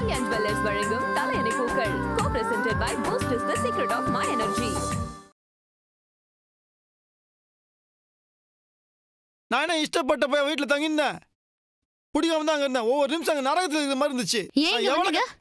Kalyan jewellers வழங்கும் தலையணை பூக்கள் co presented by Boost is the secret of my energy நான் என்ன இஷ்டப்பட்ட போய் வீட்டில் தங்கியிருந்தேன் பிடிக்காம தான் அங்கே இருந்தேன் ஒவ்வொரு நிமிஷம் அங்கே நரகத்தில் இருக்கிற மாதிரி இருந்துச்சு ஏன் நான் இங்க எவ்வளவு வந்தீங்க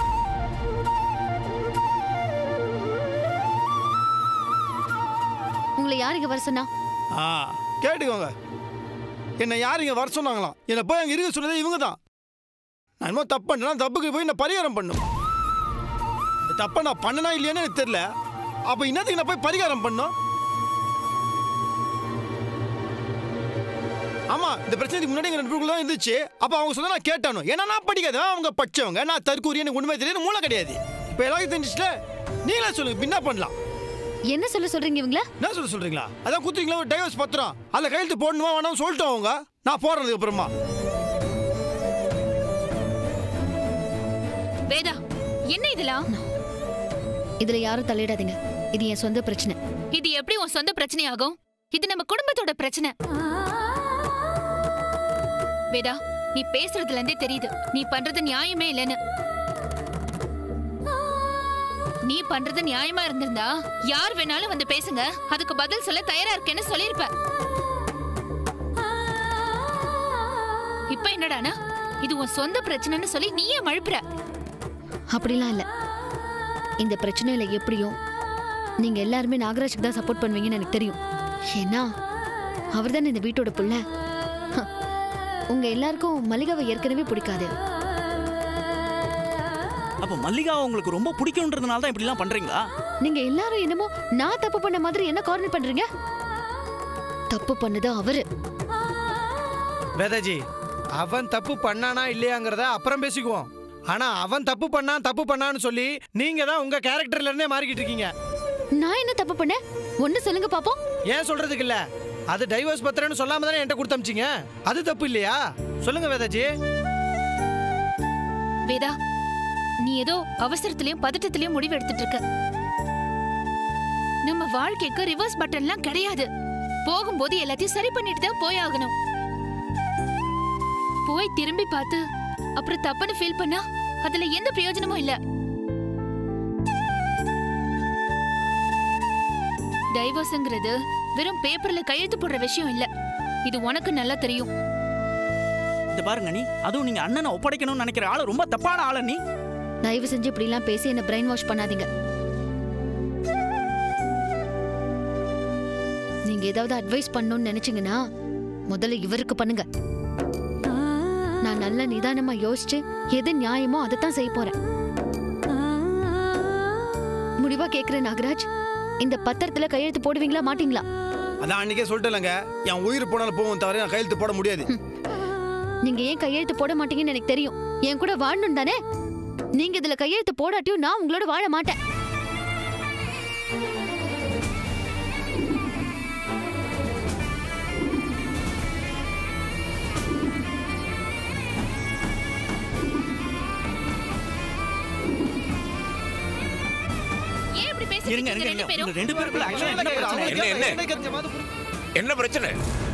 உங்களை யார் இங்க வர சொன்னா ஆ கேட்டுக்கோங்க என்னை யார் இங்கே வர சொன்னாங்களாம் என்னை போய் அங்கே இருக்க சொன்னதே இவங்க தான் நான் என்னமோ தப்பு பண்ணேன்னா தப்புக்கு போய் நான் பரிகாரம் பண்ணும் இந்த தப்பை நான் பண்ணனா இல்லையான்னு எனக்கு தெரியல அப்போ என்னத்துக்கு நான் போய் பரிகாரம் பண்ணோம் ஆமா இந்த பிரச்சனைக்கு முன்னாடி எங்க ரெண்டு தான் இருந்துச்சு அப்ப அவங்க சொன்னா நான் கேட்டானோ ஏன்னா நான் படிக்காத அவங்க படிச்சவங்க நான் தற்கூரி எனக்கு உண்மை தெரியாது மூளை கிடையாது இப்ப எல்லாருக்கும் தெரிஞ்சுச்சுல நீங்களே சொல்லுங்க இப்ப என்ன பண்ணலாம் என்ன சொல்ல சொல்றீங்க இவங்கள என்ன சொல்ல சொல்றீங்களா அதான் குத்துறீங்களா ஒரு டைவர்ஸ் பத்திரம் அதில் கையெழுத்து போடணுமா வேணாம் சொல்லிட்டோம் அவங்க நான் போடுறதுக்கு அப்புறமா வேதா என்ன இதெல்லாம் இதுல யாரும் தலையிடாதீங்க இது என் சொந்த பிரச்சனை இது எப்படி உன் சொந்த பிரச்சனை ஆகும் இது நம்ம குடும்பத்தோட பிரச்சனை வேதா நீ பேசுறதுல இருந்தே தெரியுது நீ பண்றது நியாயமே இல்லைன்னு நீ பண்றது நியாயமா இருந்திருந்தா யார் வேணாலும் வந்து பேசுங்க அதுக்கு பதில் சொல்ல தயாரா இருக்கேன்னு சொல்லிருப்ப இப்ப என்னடானா இது உன் சொந்த பிரச்சனைன்னு சொல்லி நீயே மழுப்புற அப்படிலாம் இல்ல இந்த பிரச்சனையில எப்படியும் நீங்க எல்லாருமே நாகராஜுக்கு தான் சப்போர்ட் பண்ணுவீங்கன்னு எனக்கு தெரியும் ஏன்னா அவர் தானே இந்த வீட்டோட புள்ள ஹ, உங்க எல்லாருக்கும் மல்லிகாவை ஏற்கனவே பிடிக்காது அப்ப மல்லிகா உங்களுக்கு ரொம்ப பிடிக்கும்ன்றதுனால தான் இப்படிலாம் பண்றீங்களா நீங்க எல்லாரும் என்னமோ நான் தப்பு பண்ண மாதிரி என்ன கார்னர் பண்றீங்க தப்பு பண்ணது அவரு வேதாஜி அவன் தப்பு பண்ணானா இல்லையாங்கிறத அப்புறம் பேசிக்குவோம் ஆனா அவன் தப்பு பண்ணான் தப்பு பண்ணான்னு சொல்லி நீங்க தான் உங்க கேரக்டர்ல இருந்தே மாறிக்கிட்டு இருக்கீங்க நான் என்ன தப்பு பண்ணேன் ஒண்ணு சொல்லுங்க பாப்போம் ஏன் சொல்றதுக்கு இல்ல அது டைவர்ஸ் பத்திரம்னு சொல்லாம தானே என்கிட்ட கொடுத்தமிச்சிங்க அது தப்பு இல்லையா சொல்லுங்க வேதாஜி வேதா நீ ஏதோ அவசரத்திலயும் பதட்டத்திலயும் முடிவு எடுத்துட்டு இருக்க நம்ம வாழ்க்கைக்கு ரிவர்ஸ் பட்டன்லாம் கிடையாது போகும்போது எல்லாத்தையும் சரி பண்ணிட்டு தான் போயாகணும் போய் திரும்பி பார்த்து அப்புறம் தப்புன்னு ஃபீல் பண்ணா அதுல எந்த பிரயோஜனமும் இல்ல டைவர்ஸ்ங்கிறது வெறும் பேப்பர்ல கையெழுத்து போடுற விஷயம் இல்ல இது உனக்கு நல்லா தெரியும் இந்த பாருங்க நீ அதுவும் நீங்க அண்ணனை ஒப்படைக்கணும்னு நினைக்கிற ஆளு ரொம்ப தப்பான ஆள நீ தயவு செஞ்சு இப்படிலாம் பேசி என்ன பிரெயின் வாஷ் பண்ணாதீங்க நீங்க ஏதாவது அட்வைஸ் பண்ணணும்னு நினைச்சீங்கன்னா முதல்ல இவருக்கு பண்ணுங்க நான் நல்ல நிதானமா யோசிச்சு எது நியாயமோ அதை தான் செய்ய போறேன் முடிவா கேக்குறேன் நாகராஜ் இந்த பத்திரத்துல கையெழுத்து போடுவீங்களா மாட்டீங்களா அதான் அன்னைக்கே சொல்லிட்டேன்லங்க என் உயிர் போனாலும் போகும் தவிர நான் கையெழுத்து போட முடியாது நீங்க ஏன் கையெழுத்து போட மாட்டீங்கன்னு எனக்கு தெரியும் என் கூட வாழணும் தானே நீங்க இதுல கையெழுத்து போடாட்டியும் நான் உங்களோட வாழ மாட்டேன் ஏன் இப்படி பேசிட்டு இருங்க இருக்கீங்க இருங்க ரெண்டு இருங்க பேரும் உங்க ரெண்டு பேருக்குள்ள actually என்ன பிரச்சனை என்ன, என்ன? எனக்கு தெரிஞ்ச மாதிரி புரி- என்ன பிரச்சனை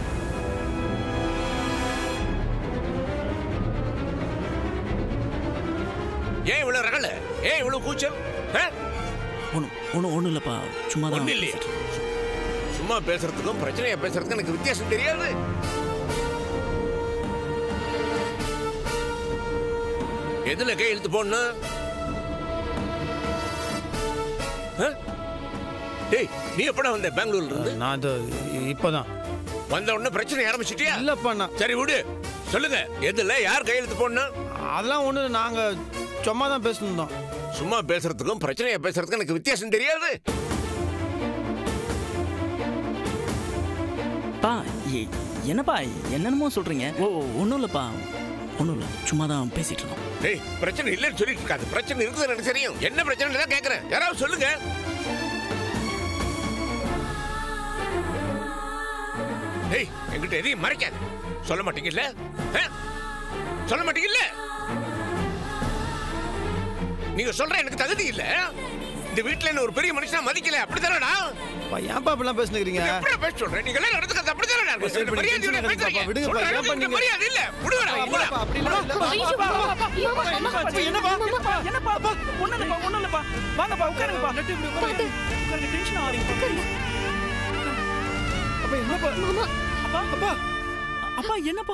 ஏன் இவ்வளவு ரகல ஏன் இவ்வளவு கூச்சல் ஆ? ஒன்றும் ஒன்றும் ஒன்றும் இல்லைப்பா சும்மா தான் ஒண்ணும் இல்லையா சும்மா பேசுறதுக்கும் பிரச்சனையா பேசுறதுக்கும் எனக்கு வித்தியாசம் தெரியாது எதுல கையெழுத்து போடணும் ஆ? டேய் நீ எப்படா வந்த பெங்களூர்ல இருந்து நான் இது இப்போதான் வந்த உடனே பிரச்சனை ஆரம்பிச்சிட்டியா இல்லப்பா நான் சரி விடு சொல்லுங்க எதுல யார் கையெழுத்து போடணும் அதெல்லாம் ஒன்று நாங்கள் சும்மா தான் பேசியிருந்தோம் சும்மா பேசுறதுக்கும் பிரச்சனையா பேசுறதுக்கும் எனக்கு வித்தியாசம் தெரியாது பா எ- என்னப்பா என்னென்னமோ சொல்றீங்க ஓ ஒன்றும் இல்லைப்பா ஒன்றும் இல்லை சும்மா தான் பேசிட்டு இருந்தோம் டேய் பிரச்சனை இல்லைன்னு சொல்லிட்டு இருக்காது பிரச்சனை இருக்குது எனக்கு தெரியும் என்ன பிரச்சனை தான் கேட்கறேன் யாராவது சொல்லுங்க டேய் என்கிட்ட எதையும் மறைக்காது சொல்ல மாட்டீங்கல்ல ஆ? சொல்ல மாட்டீங்கல்ல நீங்க சொல்ற எனக்கு தகுதி இல்ல இந்த வீட்டுல என்ன ஒரு பெரிய மனுஷனா மதிக்கல அப்படித்தானடா ஏன்ப்பா இப்படிலாம் பேசுனுக்கிறீங்க எப்படி பேச சொல்றேன் நீங்க எல்லாம் நடந்துக்கிறது அப்படித்தானடா என்னடா இருக்கு? சரி, பண்ணி மரியாதை tension இல்ல, பேசுறீங்க. ஆகாதீங்கப்பா, விடுங்கப்பா, சொல்ற ஏன் அளவுக்கு பண்ணீங்க? மரியாதை இல்ல. விடுங்கடா, விடுங்கடா. இல்லப்பா, அப்படிலாம் இல்லப்பா. என்னப்பா என்னப்பா அப்பா ஒண்ணும் இல்லப்பா ஒண்ணும் இல்லப்பா வாங்கப்பா உட்காருங்கப்பா நட்டு இப்படி உட்காருங்க உட்காருங்க டென்ஷன் ஆறீங்க அப்பா, என்னப்பா? அப்பா அப்பா, அப்பா என்னப்பா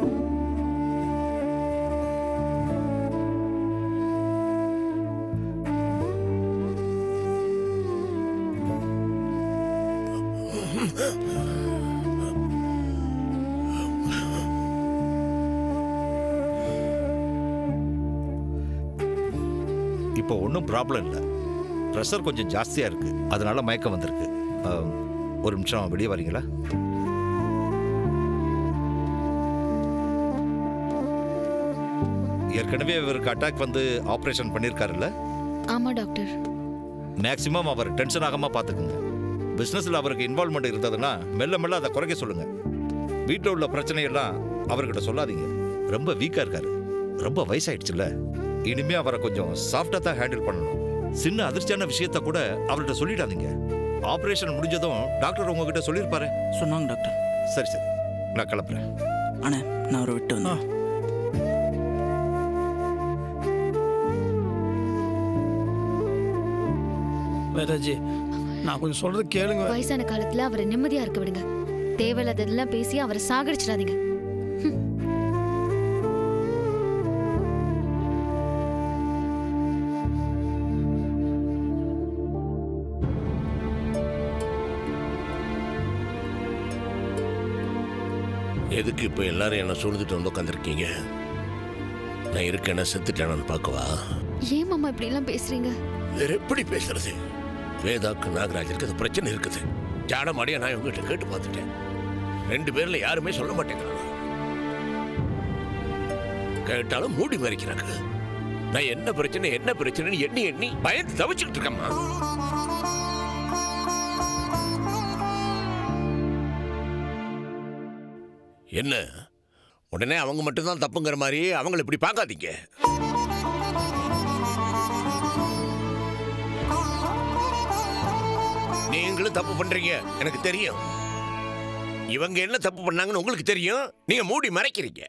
இப்போ ஒன்றும் ப்ராப்ளம் இல்லை ப்ரெஷர் கொஞ்சம் ஜாஸ்தியாக இருக்குது அதனால மயக்கம் வந்திருக்கு ஆம், ஒரு நிமிஷம் வெளியே வரீங்களா ஏற்கனவே இவருக்கு அட்டாக் வந்து ஆப்ரேஷன் பண்ணியிருக்காருல்ல ஆமா டாக்டர் மேக்ஸிமம் அவர் டென்ஷன் ஆகாமல் பார்த்துக்குங்க பிஸ்னஸில் அவருக்கு இன்வால்மெண்ட் இருந்ததுன்னா மெல்ல மெல்ல அதை குறைக்க சொல்லுங்க வீட்டில் உள்ள பிரச்சனையெல்லாம் அவர்கிட்ட சொல்லாதீங்க ரொம்ப வீக்காக இருக்காரு ரொம்ப வயசாயிடுச்சுல்ல இனிமே அவரை கொஞ்சம் சாஃப்டாக தான் ஹேண்டில் பண்ணணும் சின்ன அதிர்ச்சியான விஷயத்த கூட அவர்கிட்ட சொல்லிடாதீங்க ஆப்ரேஷன் முடிஞ்சதும் டாக்டர் உங்ககிட்ட சொல்லியிருப்பாரு சொன்னாங்க டாக்டர் சரி சரி நான் கிளம்புறேன் அண்ணே நான் அவரை விட்டு வந்தேன் வேதாஜி நான் கொஞ்சம் சொல்றது கேளுங்க வயசான காலத்துல அவரை நிம்மதியா இருக்க விடுங்க தேவையில்லாததெல்லாம் பேசி அவரை சாகடிச்சிடாதீங்க எதுக்கு இப்ப எல்லாரும் என்ன சூழ்ந்துட்டு வந்து உட்காந்துருக்கீங்க நான் இருக்கேன்னா செத்துட்டேனான்னு பார்க்கவா ஏன் மாமா இப்படி எல்லாம் பேசுறீங்க வேற எப்படி பேசுறது வேதாக்கு நாகராஜருக்கு அது பிரச்சனை இருக்குது ஜாடமாடியா நான் உங்ககிட்ட கேட்டு பார்த்துட்டேன் ரெண்டு பேர்ல யாருமே சொல்ல மாட்டேங்கிறாங்க கேட்டாலும் மூடி மறைக்கிறாங்க நான் என்ன பிரச்சனை என்ன பிரச்சனைன்னு எண்ணி எண்ணி பயந்து தவிச்சுக்கிட்டு இருக்கேம்மா என்ன உடனே அவங்க மட்டும்தான் தப்புங்கிற மாதிரி அவங்கள இப்படி பார்க்காதீங்க நீங்களும் தப்பு பண்றீங்க எனக்கு தெரியும் இவங்க என்ன தப்பு பண்ணாங்கன்னு உங்களுக்கு தெரியும் நீங்க மூடி மறைக்கிறீங்க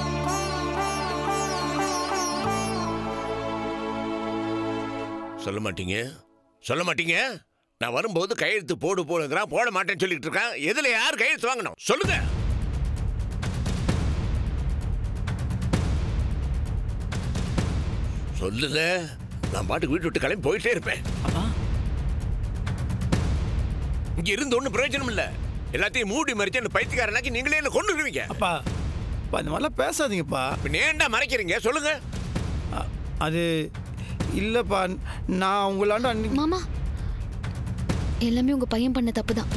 சொல்ல மாட்டீங்க சொல்ல மாட்டீங்க நான் வரும்போது கையெழுத்து போடு போடுங்கிறான் போட மாட்டேன்னு சொல்லிட்டு இருக்கான் எதுல யார் கையெழுத்து வாங்கணும் சொல்லுங்க சொல்லுங்க நான் பாட்டுக்கு வீட்டு விட்டு கிளம்பி போயிட்டே இருப்பேன் அப்பா இங்க இருந்து ஒன்றும் பிரயோஜனம் இல்ல எல்லாத்தையும் மூடி மறைச்சு அந்த பைத்தியக்காரனாக்கி நீங்களே என்ன கொண்டு வருவீங்க அப்பா அப்பா, இந்த மாதிரிலாம் பேசாதீங்கப்பா இப்ப ஏன்டா மறைக்கிறீங்க சொல்லுங்க அ- அது இல்லப்பா நான் உங்களாண்ட அன்னைக்கு மாமா எல்லாமே உங்க பையன் பண்ண தப்பு தான்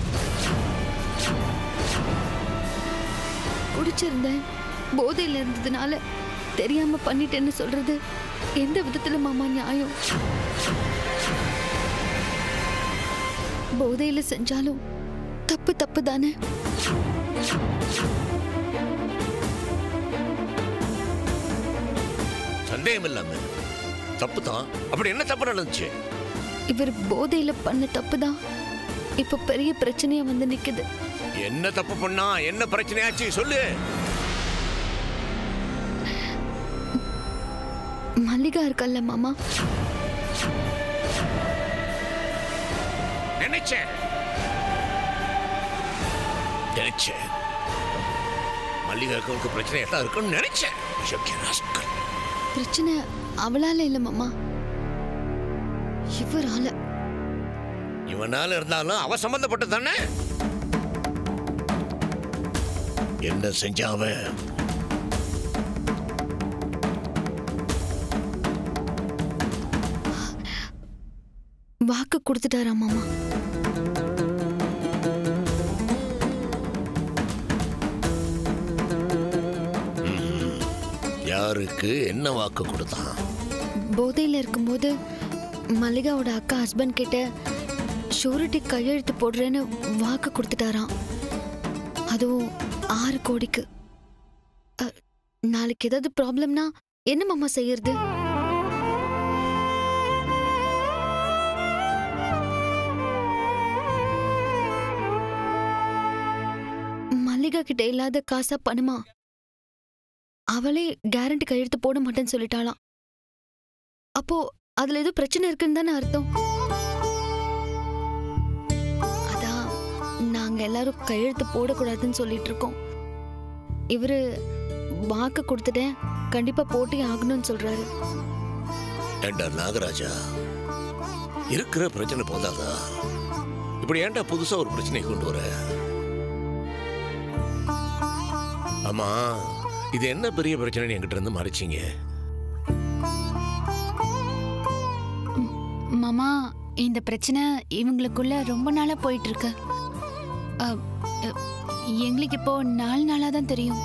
குடிச்சிருந்தேன் போதையில இருந்ததுனால தெரியாம பண்ணிட்டேன்னு சொல்றது எந்த விதத்துல மாமா நியாயம் போதையில செஞ்சாலும் தப்பு தப்பு தானே சந்தேகம் இல்லாம தப்பு தான் அப்படி என்ன தப்பு நடந்துச்சு இவர் போதையில பண்ண தப்பு தான் இப்ப பெரிய பிரச்சனையா வந்து நிக்குது என்ன தப்பு பண்ணா என்ன பிரச்சனையாச்சு சொல்லு மல்லிகா இருக்கல்ல மாமா நினைச்சேன் நினைச்சேன் மல்லிகாவுக்கு பிரச்சனை எல்லாம் இருக்கும்னு நினைச்சேன் யோக்கிய ராஸ்கல். பிரச்சனை அவளால இல்ல மாமா இவரால இவனால இருந்தாலும் அவ சம்பந்தப்பட்டு தானே என்ன செஞ்சா அவன் வாக்கு கொடுத்துட்டாரா மாமா யாருக்கு என்ன வாக்கு கொடுத்தான் போதையில இருக்கும்போது மல்லிகாவோட அக்கா ஹஸ்பண்ட் கிட்ட ஷூரிட்டி கையெழுத்து போடுறேன்னு வாக்கு கொடுத்துட்டாராம் அதுவும் ஆறு கோடிக்கு அ, நாளைக்கு ஏதாவது ப்ராப்ளம்னா என்ன மாமா செய்யறது மேகா கிட்ட இல்லாத காசா பணமா அவளே கேரண்டி கையெழுத்து போட மாட்டேன்னு சொல்லிட்டாளாம் அப்போ அதுல ஏதோ பிரச்சனை இருக்குன்னு தானே அர்த்தம் அதான் நாங்க எல்லாரும் கையெழுத்து போடக்கூடாதுன்னு சொல்லிட்டு இருக்கோம் இவரு வாக்கு கொடுத்துட்டேன் கண்டிப்பா போட்டே ஆகணும்னு சொல்றாரு ஏண்டா நாகராஜா இருக்கிற பிரச்சனை போதாதா இப்படி ஏன்டா புதுசா ஒரு பிரச்சனையை கொண்டு வர ஆமா இது என்ன பெரிய பிரச்சனைன்னு என்கிட்ட இருந்து மறைச்சிங்க மாமா இந்த பிரச்சனை இவங்களுக்குள்ள ரொம்ப நாளா போயிட்டு இருக்கு அ, அ, எங்களுக்கு இப்போ நாலு நாளா தான் தெரியும்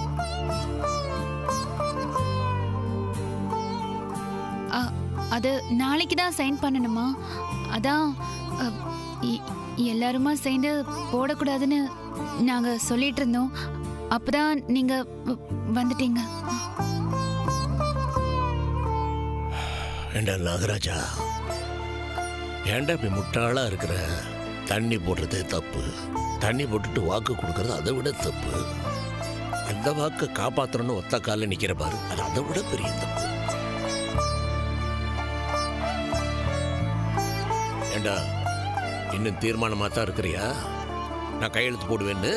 அ, அது நாளைக்கு தான் சைன் பண்ணணுமா அதான் அ, எ- எல்லாருமா சேர்ந்து போடக்கூடாதுன்னு நாங்க சொல்லிட்டு இருந்தோம் அப்பதான் நீங்க வ- வந்துட்டீங்க ஏண்டா நாகராஜா ஏன்டா இப்படி முட்டாளா இருக்கிற தண்ணி போடுறது தப்பு தண்ணி போட்டுட்டு வாக்கு கொடுக்கறது அதை விட தப்பு அந்த வாக்கை காப்பாத்தணும்னு ஒத்த காலில் நிக்கிற பாரு அது அதை விட பெரிய தப்பு ஏண்டா இன்னும் தீர்மானமா தான் இருக்கிறியா நான் கையெழுத்து போடுவேன்னு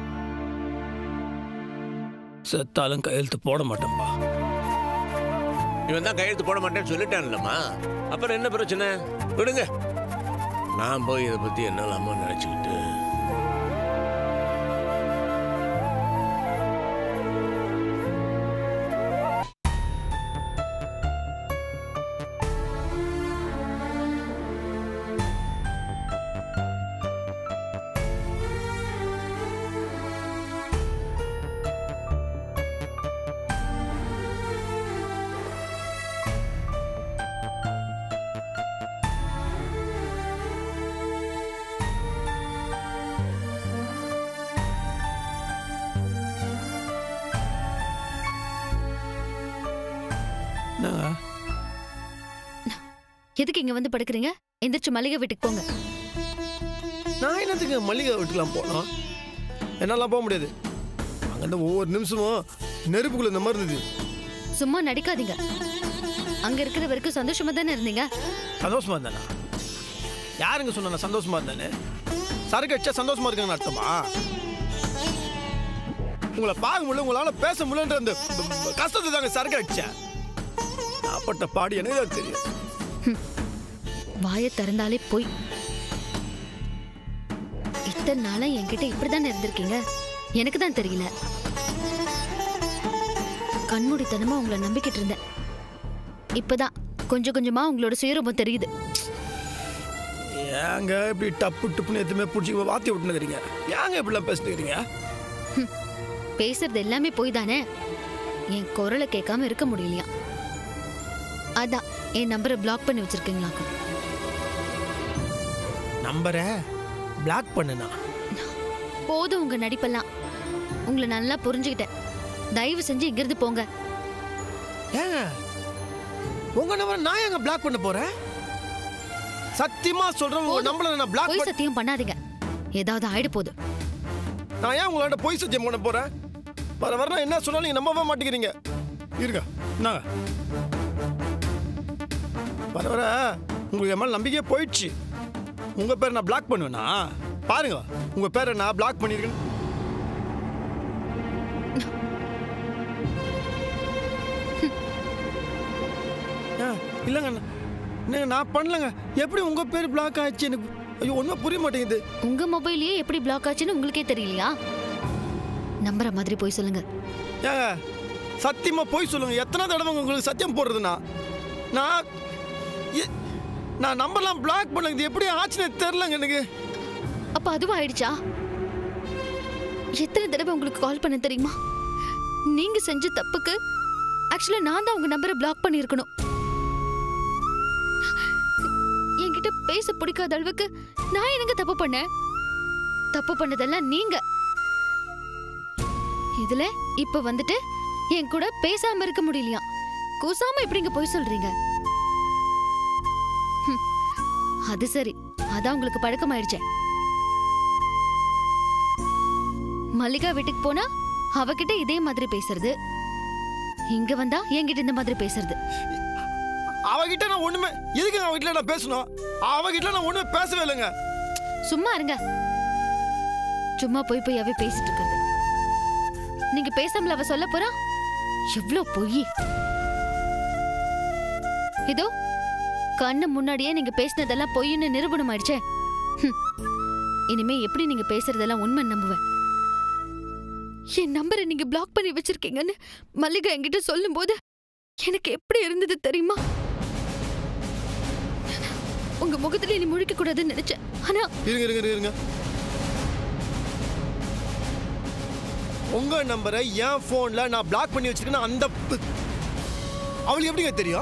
செத்தாலும் கையெழுத்து போட மாட்டேன்பா இவன் தான் கையெழுத்து போட மாட்டேன்னு சொல்லிட்டான்லம்மா அப்புறம் என்ன பிரச்சனை விடுங்க நான் போய் இதை பத்தி என்னலாமோ நினைச்சுக்கிட்டு என்னங்க எதுக்கு இங்க வந்து படுக்கிறீங்க எந்திரிச்சு மளிகை வீட்டுக்கு போங்க நான் என்னத்துக்கு மல்லிகை வீட்டுக்கெல்லாம் போனோம் என்னாலாம் போக முடியாது அங்கேருந்து ஒவ்வொரு நிமிஷமும் நெருப்புக்குள்ள இந்த மாதிரி இருந்தது சும்மா நடிக்காதீங்க அங்க இருக்கிற வரைக்கும் சந்தோஷமா தானே இருந்தீங்க சந்தோஷமா இருந்தானா யாருங்க சொன்னா நான் சந்தோஷமா இருந்தேன்னு சரக்கு அடிச்சா சந்தோஷமா இருக்காங்கன்னு அர்த்தமா உங்களை பார்க்க முடியல உங்களால பேச முடியலன்ற அந்த ப- ப- கஷ்டத்தை தாங்க சரக்கு அடிச்சேன் நான் பட்ட பாடு எனக்கு தான் தெரியும் வாயை திறந்தாலே போய் இத்தனை நாளா என்கிட்ட இப்படிதானே இருந்திருக்கீங்க எனக்கு தான் தெரியல கண்மூடித்தனமா உங்களை நம்பிக்கிட்டு இருந்தேன் இப்பதான் கொஞ்சம் கொஞ்சமா உங்களோட சுயரூபம் தெரியுது ஏங்க இப்படி டப்பு டப்புன்னு எதுவுமே பிடிச்சி வாத்தி விட்டுனுக்கிறீங்க ஏங்க இப்படிலாம் பேசிட்டுக்கிறீங்க பேசுறது எல்லாமே போய் தானே என் குரலை கேட்காம இருக்க முடியலையா அதான் என் நம்பரை பிளாக் பண்ணி வச்சிருக்கீங்களாக்கும் நம்பரை பிளாக் பண்ணுனா போதும் உங்க நடிப்பெல்லாம் உங்களை நல்லா புரிஞ்சுக்கிட்டேன் தயவு செஞ்சு இங்கிருந்து போங்க ஏங்க உங்க நம்பரை நான் ஏங்க பிளாக் பண்ண போறேன் சத்தியமா சொல்றேன் உங்க போதும். நம்பரை நான் பிளாக் பொய் பண்ண சத்தியம் பண்ணாதீங்க ஏதாவது ஆயிட போகுது நான் ஏன் உங்கள்ட்ட பொய் சத்தியம் பண்ண போறேன் வர வர நான் என்ன சொன்னாலும் நீங்க நம்பவே மாட்டேங்கிறீங்க இருங்க என்னங்க வர வர உங்களுக்கு என் மேல நம்பிக்கையே போயிடுச்சு உங்க பேரை நான் பிளாக் பண்ணுவேனா பாருங்க உங்க பேரை நான் பிளாக் பண்ணிருக்கேன் இல்லைங்க நான்- என்னங்க நான் பண்ணலங்க எப்படி உங்க பேர் பிளாக் ஆயிடுச்சு எனக்கு ஐயோ ஒன்றும் புரிய மாட்டேங்குது உங்க மொபைல்லயே எப்படி பிளாக் ஆச்சுன்னு உங்களுக்கே தெரியலையா நம்புற மாதிரி போய் சொல்லுங்க ஏங்க சத்தியமா போய் சொல்லுங்க எத்தனை தடவை உங்களுக்கு சத்தியம் போடுறதுண்ணா நான் எ- நான் நம்பர்லாம் பிளாக் பண்ண இது எப்படி ஆச்சுன்னு தெரிலங்க எனக்கு அப்ப அதுவும் ஆயிடுச்சா எத்தனை தடவை உங்களுக்கு கால் பண்ண தெரியுமா நீங்க செஞ்ச தப்புக்கு ஆக்சுவலா நான் தான் உங்க நம்பரை பிளாக் பண்ணியிருக்கணும் என்கிட்ட பேச பிடிக்காத அளவுக்கு நான் என்னங்க தப்பு பண்ணேன் தப்பு பண்ணதெல்லாம் நீங்க இதுல இப்ப வந்துட்டு என் கூட பேசாம இருக்க முடியலையா கூசாம எப்படிங்க போய் சொல்றீங்க ஹம், அது சரி அதான் உங்களுக்கு பழக்கமாயிடுச்சே மல்லிகா வீட்டுக்கு போனா அவகிட்ட இதே மாதிரி பேசுறது இங்க வந்தா என்கிட்ட இந்த மாதிரி பேசுறது அவகிட்ட நான் ஒண்ணுமே எதுக்கு அவகிட்ட நான் பேசணும் அவகிட்ட நான் ஒண்ணுமே பேசவே இல்லைங்க சும்மா இருங்க சும்மா போய் போயாவே பேசிட்டு இருக்கிறது நீங்க பேசாமல அவ சொல்ல போறா எவ்ளோ பொய் இதோ கண்ணு முன்னாடியே நீங்க பேசினதெல்லாம் பொய்ன்னு நிரூபணம் ஆயிடுச்சே ஹம். இனிமே எப்படி நீங்க பேசுறதெல்லாம் உண்மை நம்புவேன் என் நம்பரை நீங்க பிளாக் பண்ணி வச்சிருக்கீங்கன்னு மல்லிகா என்கிட்ட சொல்லும்போது எனக்கு எப்படி இருந்தது தெரியுமா உங்க முகத்துல நீ முழிக்க கூடாதுன்னு நினைச்சேன் ஆனா இருங்க இருங்க இருங்க, இருங்க உங்க நம்பரை என் போன்ல நான் பிளாக் பண்ணி வச்சிருக்கேன் அந்த ப- அவளுக்கு எப்படிங்க தெரியும்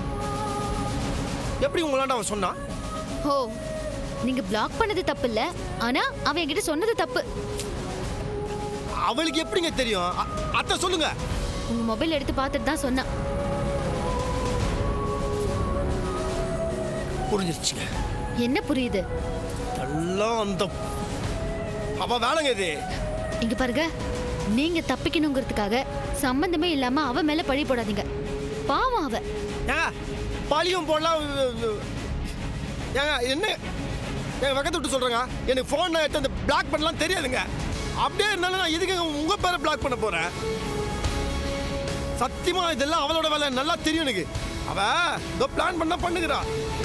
எப்படி உங்களாண்ட அவன் சொன்னா ஓ நீங்க பிளாக் பண்ணது தப்பு இல்ல ஆனா அவன் என்கிட்ட சொன்னது தப்பு அவளுக்கு எப்படிங்க தெரியும் அ- அத்தை சொல்லுங்க உங்க மொபைல் எடுத்து பார்த்துட்டு தான் சொன்னான் புரிஞ்சிருச்சுங்க என்ன புரியுது எல்லாம் அந்த அவ வேலைங்க இது இங்க பாருங்க நீங்க தப்பிக்கணுங்கிறதுக்காக சம்பந்தமே இல்லாம அவ மேல பழி போடாதீங்க பாவம் அவ ஏங்க பழியும் போடலாம் ஏங்க என்ன ஏங்க வெக்கத்தை விட்டு சொல்றேங்க எனக்கு ஃபோன் எடுத்து அந்த பிளாக் பண்ணலாம் தெரியாதுங்க அப்படியே இருந்தாலும் நான் எதுக்கு உங்க பேரை பிளாக் பண்ண போறேன் சத்தியமா இதெல்லாம் அவளோட வேலை நல்லா தெரியும் எனக்கு அவ இதோ பிளான் பண்ணா பண்ணுகிறா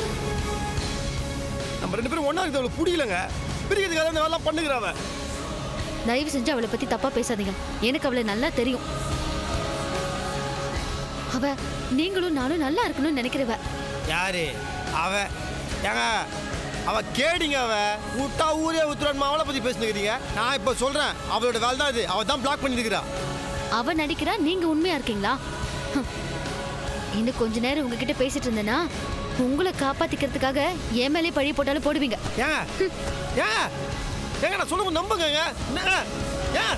நம்ம ரெண்டு பேரும் ஒண்ணா இருக்குது அவளுக்கு புரியலங்க பிரிக்கிறதுக்காக இந்த வேலை பண்ணுகிறா அவ தயவு செஞ்சு அவளை பத்தி தப்பா பேசாதீங்க எனக்கு அவளை நல்லா தெரியும் அவ நீங்களும் நானும் நல்லா இருக்கணும்னு நினைக்கிறவ யாரு அவ ஏங்க அவ கேடிங்க அவ விட்டா ஊரே உத்துறான் அவளை பத்தி பேசினுக்கிறீங்க நான் இப்ப சொல்றேன் அவளோட வேலை தான் இது அவ தான் பிளாக் பண்ணிருக்கிறா அவ நடிக்கிறா நீங்க உண்மையா இருக்கீங்களா ஹம். இன்னும் கொஞ்ச நேரம் உங்ககிட்ட பேசிட்டு இருந்தேனா உங்களை காப்பாத்திக்கிறதுக்காக என் மேலே பழி போட்டாலும் போடுவீங்க ஏங்க ஏங்க ஏங்க நான் சொல்லுங்க நம்புங்க என்னங்க ஏன்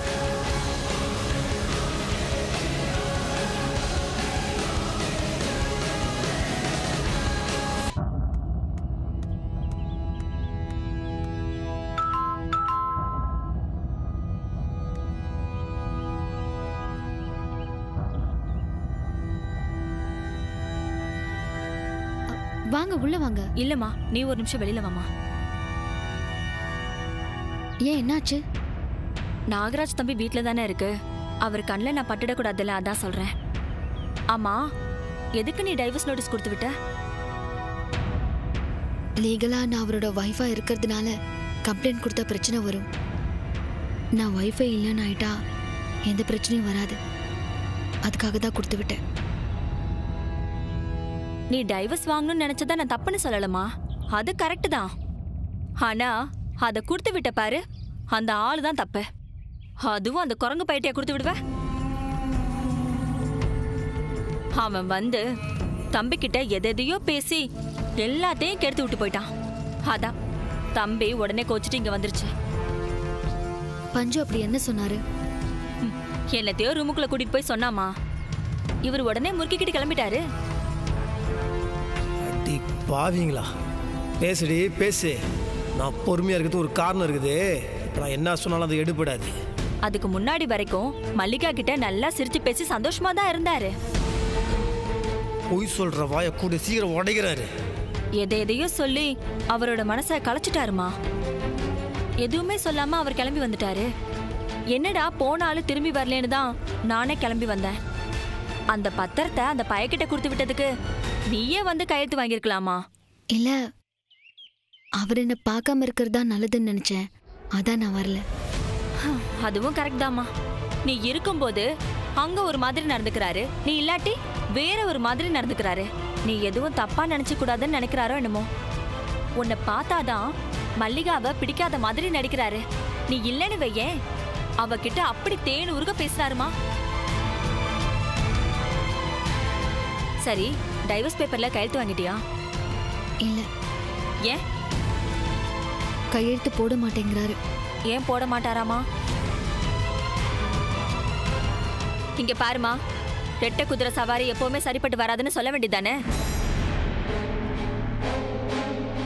வாங்க உள்ள வாங்க இல்லம்மா நீ ஒரு நிமிஷம் வெளியில வாமா ஏன் என்னாச்சு நாகராஜ் தம்பி வீட்ல தானே இருக்கு அவர் கண்ணில் நான் பட்டுடக்கூடாதுல்ல அதான் சொல்றேன் ஆமா எதுக்கு நீ டைவர்ஸ் நோட்டீஸ் கொடுத்து விட்ட லீகலா நான் அவரோட ஒய்ஃபா இருக்கிறதுனால கம்ப்ளைண்ட் கொடுத்தா பிரச்சனை வரும் நான் ஒய்ஃபை இல்லைன்னு ஆயிட்டா எந்த பிரச்சனையும் வராது அதுக்காக தான் கொடுத்து விட்டேன் நீ டைவர்ஸ் வாங்கணும்னு நினைச்சதா நான் தப்புன்னு சொல்லலமா அது கரெக்ட் தான் ஆனா அதை கொடுத்து விட்ட பாரு அந்த ஆளு தான் தப்பு அதுவும் அந்த குரங்கு பையட்டையா கொடுத்து விடுவ அவன் வந்து தம்பி கிட்ட எதையோ பேசி எல்லாத்தையும் கெடுத்து விட்டு போயிட்டான் அதான் தம்பி உடனே கோச்சிட்டு இங்க வந்துருச்சு பஞ்சு அப்படி என்ன சொன்னாரு ம், என்னத்தையோ ரூமுக்குள்ள கூட்டிட்டு போய் சொன்னாமா இவர் உடனே முறுக்கிக்கிட்டு கிளம்பிட்டாரு அடி பாவீங்களா பேசுடி பேசு நான் பொறுமையா இருக்கிறது ஒரு காரணம் இருக்குது இப்போ நான் என்ன சொன்னாலும் அது எடுபடாது அதுக்கு முன்னாடி வரைக்கும் மல்லிகா கிட்ட நல்லா சிரிச்சு பேசி சந்தோஷமா தான் இருந்தாரு பொய் சொல்ற வாய கூட சீக்கிரம் உடைக்கிறாரு எதை எதையோ சொல்லி அவரோட மனசை களைச்சிட்டாருமா எதுவுமே சொல்லாம அவர் கிளம்பி வந்துட்டாரு என்னடா போன ஆளு திரும்பி வரலேன்னு தான் நானே கிளம்பி வந்தேன் அந்த பத்திரத்தை அந்த பையக்கிட்ட கொடுத்து விட்டதுக்கு நீயே வந்து கையெழுத்து வாங்கியிருக்கலாமா இல்ல அவர் என்ன பார்க்காம இருக்கிறது தான் நல்லதுன்னு நினைச்சேன் அதான் நான் வரல அதுவும் கரெக்ட் தாம்மா நீ இருக்கும்போது அங்க ஒரு மாதிரி நடந்துக்கிறாரு நீ இல்லாட்டி வேற ஒரு மாதிரி நடந்துக்கிறாரு நீ எதுவும் தப்பா நினைச்சு கூடாதுன்னு நினைக்கிறாரோ என்னமோ உன்னை பார்த்தாதான் மல்லிகாவை பிடிக்காத மாதிரி நடிக்கிறாரு நீ இல்லைன்னு வையேன் அவகிட்ட அப்படி தேன் உருக பேசுறாருமா சரி டைவர்ஸ் பேப்பர்ல கையெழுத்து வாங்கிட்டியா இல்ல ஏன் கையெழுத்து போட மாட்டேங்கிறாரு ஏன் போட மாட்டாராமா இங்க பாருமா ரெட்டை குதிரை சவாரி எப்பவுமே சரிப்பட்டு வராதுன்னு சொல்ல வேண்டியதானே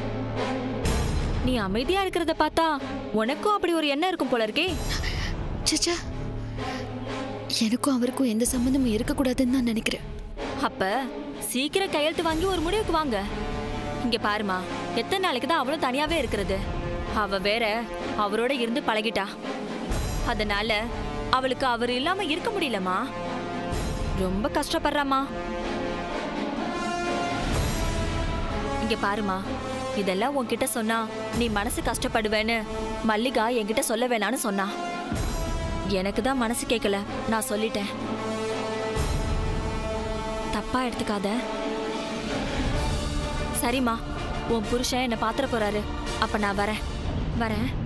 நீ அமைதியா இருக்கிறத பார்த்தா உனக்கும் அப்படி ஒரு எண்ணம் இருக்கும் போல இருக்கே ச்சே சச்சா எனக்கும் அவருக்கும் எந்த சம்மந்தமும் இருக்கக்கூடாதுன்னு தான் நினைக்கிறேன் அப்ப சீக்கிரம் கையெழுத்து வாங்கி ஒரு முடிவுக்கு வாங்க இங்க பாருமா எத்தனை நாளைக்கு தான் அவளும் தனியாவே இருக்கிறது அவ வேற அவரோட இருந்து பழகிட்டா அதனால அவளுக்கு அவர் இல்லாம இருக்க முடியலம்மா ரொம்ப கஷ்டப்படுறாமா இங்க பாருமா இதெல்லாம் உன்கிட்ட சொன்னா நீ மனசு கஷ்டப்படுவேன்னு மல்லிகா என்கிட்ட சொல்ல வேணான்னு சொன்னா எனக்கு தான் மனசு கேட்கல நான் சொல்லிட்டேன் தப்பா எடுத்துக்காத சரிம்மா உன் புருஷன் என்னை பாத்திர போறாரு அப்ப நான் வரேன் வரேன்